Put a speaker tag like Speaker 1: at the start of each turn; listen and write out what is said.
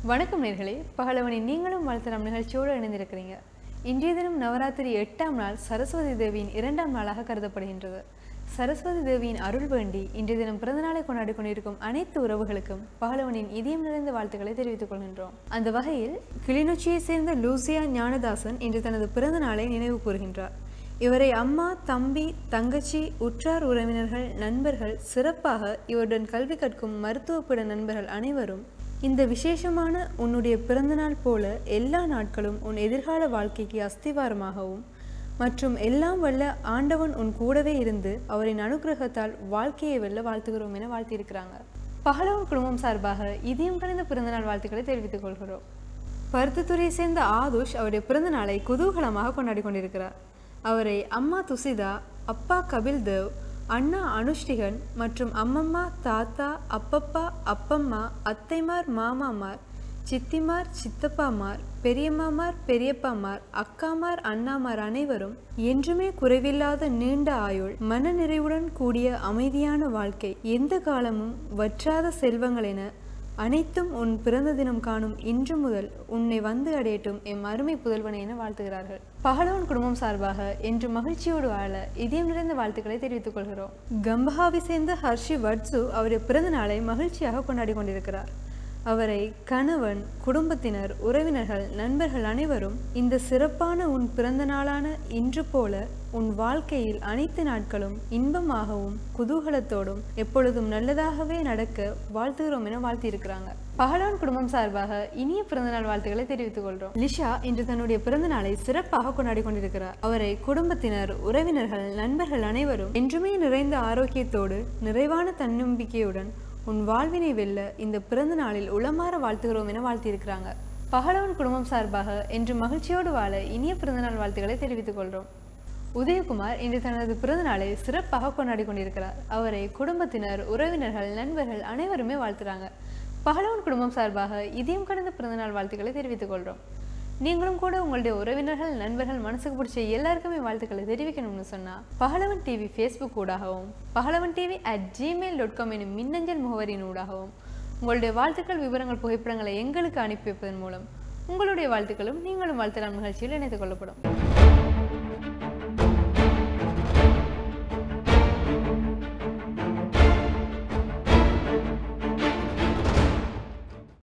Speaker 1: வணக்கம் நேர்களே பகலவனின் நீங்களும் வாழ்த்தலாம் நிகழ்ச்சியோடு இணைந்திருக்கிறீங்க இன்றைய தினம் நவராத்திரி எட்டாம் நாள் சரஸ்வதி தேவியின் இரண்டாம் நாளாக கருதப்படுகின்றது சரஸ்வதி தேவியின் அருள் வேண்டி இன்றைய தினம் பிறந்தநாளை கொண்டாடி கொண்டிருக்கும் அனைத்து உறவுகளுக்கும் பகலவனின் இதயம் நிறைந்த வாழ்த்துக்களை தெரிவித்துக் கொள்கின்றோம் அந்த வகையில் கிளிநொச்சியை சேர்ந்த லூசியா ஞானதாசன் இன்று தனது பிறந்த நாளை நினைவு கூறுகின்றார் இவரை அம்மா தம்பி தங்கச்சி உற்றார் உறவினர்கள் நண்பர்கள் சிறப்பாக இவருடன் கல்வி கற்கும் மருத்துவப்பிட நண்பர்கள் அனைவரும் இந்த விசேஷமான உன்னுடைய பிறந்தநாள் போல எல்லா நாட்களும் உன் எதிர்கால வாழ்க்கைக்கு அஸ்திவாரமாகவும் மற்றும் எல்லாம் வல்ல ஆண்டவன் உன் கூடவே இருந்து அவரின் அனுக்கிரகத்தால் வாழ்க்கையை வெல்ல வாழ்த்துகிறோம் என வாழ்த்தியிருக்கிறாங்க பகலவன் குடும்பம் சார்பாக இதயம் கலந்த பிறந்தநாள் வாழ்த்துக்களை தெரிவித்துக் கொள்கிறோம் பருத்தித்துறையை சேர்ந்த ஆதுஷ் அவருடைய பிறந்த நாளை குதூகலமாக கொண்டாடி கொண்டிருக்கிறார் அவரை அம்மா துசிதா அப்பா கபில் தேவ் அண்ணா அனுஷ்டிகன் மற்றும் அம்மம்மா தாத்தா அப்பப்பா அப்பம்மா அத்தைமார் மாமாமார் சித்திமார் சித்தப்பாமார் பெரியம்மாமார் பெரியப்பாமார் அக்காமார் அண்ணாமார் அனைவரும் என்றுமே குறைவில்லாத நீண்ட ஆயுள் மனநிறைவுடன் கூடிய அமைதியான வாழ்க்கை எந்த காலமும் வற்றாத செல்வங்கள் என அனைத்தும் உன் பிறந்த தினம் காணும் இன்று முதல் உன்னை வந்து அடையட்டும் எம் அருமை புதல்வனை என வாழ்த்துகிறார்கள் பகலவன் குடும்பம் சார்பாக என்று மகிழ்ச்சியோடு வாழ இதயம் நிறைந்த வாழ்த்துக்களை தெரிவித்துக் கொள்கிறோம் கம்பஹாவை சேர்ந்த ஹர்ஷி வட்சு அவருடைய பிறந்த நாளை மகிழ்ச்சியாக கொண்டாடி கொண்டிருக்கிறார் அவரை கணவன் குடும்பத்தினர் உறவினர்கள் நண்பர்கள் அனைவரும் இந்த சிறப்பான உன் பிறந்த நாளான இன்று போல உன் வாழ்க்கையில் அனைத்து நாட்களும் இன்பமாகவும் குதூகலத்தோடும் எப்பொழுதும் நல்லதாகவே நடக்க வாழ்த்துகிறோம் என வாழ்த்தியிருக்கிறாங்க பகலான் குடும்பம் சார்பாக இனிய பிறந்தநாள் வாழ்த்துக்களை தெரிவித்துக் கொள்கிறோம் லிஷா இன்று தன்னுடைய பிறந்த நாளை சிறப்பாக கொண்டாடி கொண்டிருக்கிறார் அவரை குடும்பத்தினர் உறவினர்கள் நண்பர்கள் அனைவரும் என்றுமே நிறைந்த ஆரோக்கியத்தோடு நிறைவான தன்னம்பிக்கையுடன் உன் வாழ்வினை வெல்ல இந்த பிறந்த நாளில் உளமாற வாழ்த்துகிறோம் என வாழ்த்தியிருக்கிறாங்க பகலவன் குடும்பம் சார்பாக என்று மகிழ்ச்சியோடு வாழ இனிய பிறந்தநாள் வாழ்த்துக்களை தெரிவித்துக் கொள்கிறோம் உதயகுமார் இன்று தனது பிறந்த நாளை சிறப்பாக கொண்டாடி கொண்டிருக்கிறார் அவரை குடும்பத்தினர் உறவினர்கள் நண்பர்கள் அனைவருமே வாழ்த்துறாங்க பகலவன் குடும்பம் சார்பாக இதயம் கடந்த பிறந்தநாள் வாழ்த்துக்களை தெரிவித்துக் கொள்கிறோம் நீங்களும் கூட உங்களுடைய உறவினர்கள் நண்பர்கள் மனசுக்கு பிடிச்ச எல்லாருக்குமே வாழ்த்துக்களை தெரிவிக்கணும்னு சொன்னா பகலவன் டிவி ஃபேஸ்புக் ஊடாகவும் Pagalavan TV at Gmail dot com எனும் மின்னஞ்சல் முகவரியின் ஊடாகவும் உங்களுடைய வாழ்த்துக்கள் விவரங்கள் புகைப்படங்களை எங்களுக்கு அனுப்பி வைப்பதன் மூலம் உங்களுடைய வாழ்த்துக்களும் நீங்களும் வாழ்த்தலாம் நிகழ்ச்சியில் இணைத்துக் கொள்ளப்படும்